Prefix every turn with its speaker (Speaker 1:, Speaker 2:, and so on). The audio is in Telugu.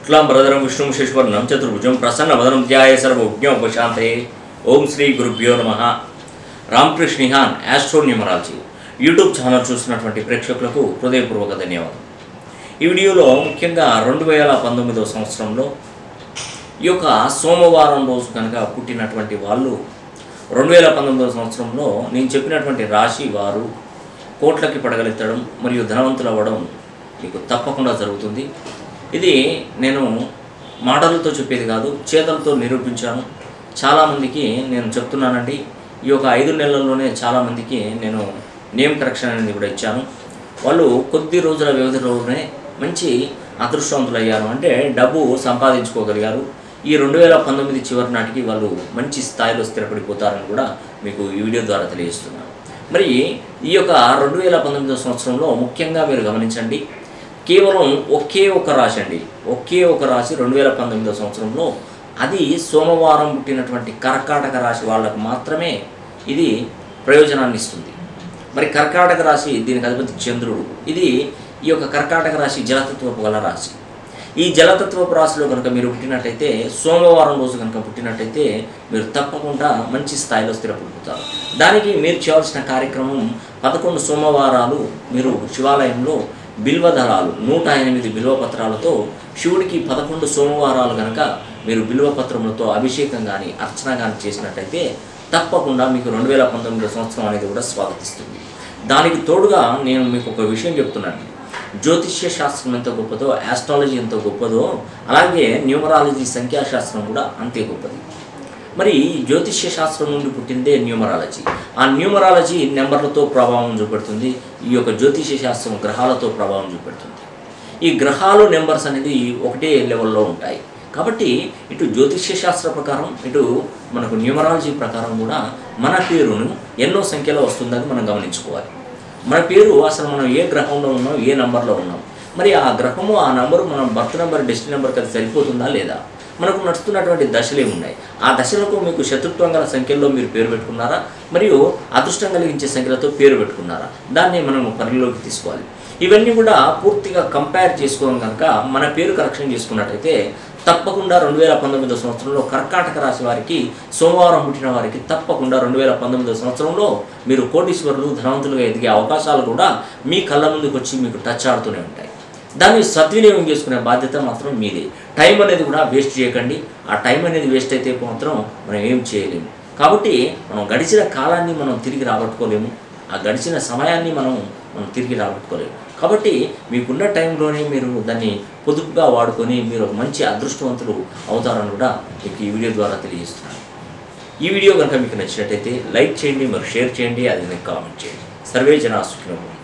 Speaker 1: శుక్లాం భరధరం విష్ణుం శశివర్ణం చతుర్భుజం ప్రసన్న వదనం ధ్యాయ సర్వజ్ఞోపశాంతే ఓం శ్రీ గురుభ్యో నమ రామకృష్ణిహాన్ యాస్ట్రో న్యూమరాలజీ యూట్యూబ్ ఛానల్ చూస్తున్నటువంటి ప్రేక్షకులకు హృదయపూర్వక ధన్యవాదాలు ఈ వీడియోలో ముఖ్యంగా రెండు వేల పంతొమ్మిదవ సంవత్సరంలో ఈ యొక్క సోమవారం రోజు కనుక పుట్టినటువంటి వాళ్ళు రెండు వేల పంతొమ్మిదవ సంవత్సరంలో నేను చెప్పినటువంటి రాశి వారు కోట్లకి పడగలెత్తడం మరియు ధనవంతులు అవ్వడం మీకు తప్పకుండా జరుగుతుంది ఇది నేను మాటలతో చెప్పేది కాదు చేతలతో నిరూపించాను చాలామందికి నేను చెప్తున్నానండి ఈ యొక్క ఐదు నెలల్లోనే చాలామందికి నేను నేమ్ కరెక్షన్ అనేది కూడా ఇచ్చాను వాళ్ళు కొద్ది రోజుల వ్యవధిలోనే మంచి అదృష్టవంతులు అయ్యారు అంటే డబ్బు సంపాదించుకోగలిగారు ఈ రెండు వేల పంతొమ్మిది చివరి నాటికి వాళ్ళు మంచి స్థాయిలో స్థిరపడిపోతారని కూడా మీకు ఈ వీడియో ద్వారా తెలియజేస్తున్నాను మరి ఈ యొక్క రెండు వేల పంతొమ్మిదో సంవత్సరంలో ముఖ్యంగా మీరు గమనించండి కేవలం ఒకే ఒక రాశి అండి ఒకే ఒక రాశి రెండు వేల పంతొమ్మిదో సంవత్సరంలో అది సోమవారం పుట్టినటువంటి కర్కాటక రాశి వాళ్ళకు మాత్రమే ఇది ప్రయోజనాన్ని ఇస్తుంది మరి కర్కాటక రాశి దీనికి అధిపతి చంద్రుడు ఇది ఈ యొక్క కర్కాటక రాశి జలతత్వపు గల రాశి ఈ జలతత్వపు రాశిలో కనుక మీరు పుట్టినట్టయితే సోమవారం రోజు కనుక పుట్టినట్టయితే మీరు తప్పకుండా మంచి స్థాయిలో స్థిరపడిపోతారు దానికి మీరు చేయాల్సిన కార్యక్రమం పదకొండు సోమవారాలు మీరు శివాలయంలో బిల్వదళాలు నూట ఎనిమిది బిల్వపత్రాలతో శివుడికి పదకొండు సోమవారాలు కనుక మీరు బిల్వపత్రములతో అభిషేకం కానీ అర్చన కానీ చేసినట్టయితే తప్పకుండా మీకు రెండు వేల పంతొమ్మిదో సంవత్సరం అనేది కూడా స్వాగతిస్తుంది దానికి తోడుగా నేను మీకు ఒక విషయం చెప్తున్నాను జ్యోతిష్య శాస్త్రం ఎంత గొప్పదో ఆస్ట్రాలజీ ఎంత గొప్పదో అలాగే న్యూమరాలజీ సంఖ్యాశాస్త్రం కూడా అంతే గొప్పది మరి ఈ జ్యోతిష్య శాస్త్రం నుండి పుట్టిందే న్యూమరాలజీ ఆ న్యూమరాలజీ నెంబర్లతో ప్రభావం చూపెడుతుంది ఈ యొక్క జ్యోతిష్య శాస్త్రం గ్రహాలతో ప్రభావం చూపెడుతుంది ఈ గ్రహాలు నెంబర్స్ అనేది ఒకటే లెవెల్లో ఉంటాయి కాబట్టి ఇటు జ్యోతిష్య శాస్త్ర ప్రకారం ఇటు మనకు న్యూమరాలజీ ప్రకారం కూడా మన పేరును ఎన్నో సంఖ్యలో వస్తుందని మనం గమనించుకోవాలి మన పేరు అసలు మనం ఏ గ్రహంలో ఉన్నాం ఏ నంబర్లో ఉన్నాం మరి ఆ గ్రహము ఆ నంబరు మన బర్త్ నెంబర్ డెస్టినీ నెంబర్కి అది సరిపోతుందా లేదా మనకు నడుస్తున్నటువంటి దశలే ఉన్నాయి ఆ దశలకు మీకు శత్రుత్వం గల సంఖ్యల్లో మీరు పేరు పెట్టుకున్నారా మరియు అదృష్టం కలిగించే సంఖ్యలతో పేరు పెట్టుకున్నారా దాన్ని మనం పరిలోకి తీసుకోవాలి ఇవన్నీ కూడా పూర్తిగా కంపేర్ చేసుకోవడం కనుక మన పేరు కరెక్షన్ చేసుకున్నట్టయితే తప్పకుండా రెండు వేల పంతొమ్మిదో సంవత్సరంలో కర్కాటక రాశి వారికి సోమవారం పుట్టిన వారికి తప్పకుండా రెండు వేల పంతొమ్మిదో సంవత్సరంలో మీరు కోటీశ్వరులు ధనవంతులుగా ఎదిగే అవకాశాలు కూడా మీ కళ్ళ ముందుకు వచ్చి మీకు టచ్ ఆడుతూనే ఉంటాయి దాన్ని సద్వినియోగం చేసుకునే బాధ్యత మాత్రం మీదే టైం అనేది కూడా వేస్ట్ చేయకండి ఆ టైం అనేది వేస్ట్ అయితే మాత్రం మనం ఏం చేయలేము కాబట్టి మనం గడిచిన కాలాన్ని మనం తిరిగి రాబట్టుకోలేము ఆ గడిచిన సమయాన్ని మనం మనం తిరిగి రాబట్టుకోలేము కాబట్టి మీకున్న టైంలోనే మీరు దాన్ని పొదుపుగా వాడుకొని మీరు ఒక మంచి అదృష్టవంతులు అవుతారని కూడా మీకు ఈ వీడియో ద్వారా తెలియజేస్తున్నాను ఈ వీడియో కనుక మీకు నచ్చినట్టయితే లైక్ చేయండి మరి షేర్ చేయండి అది కామెంట్ చేయండి సర్వే జనా సుఖినో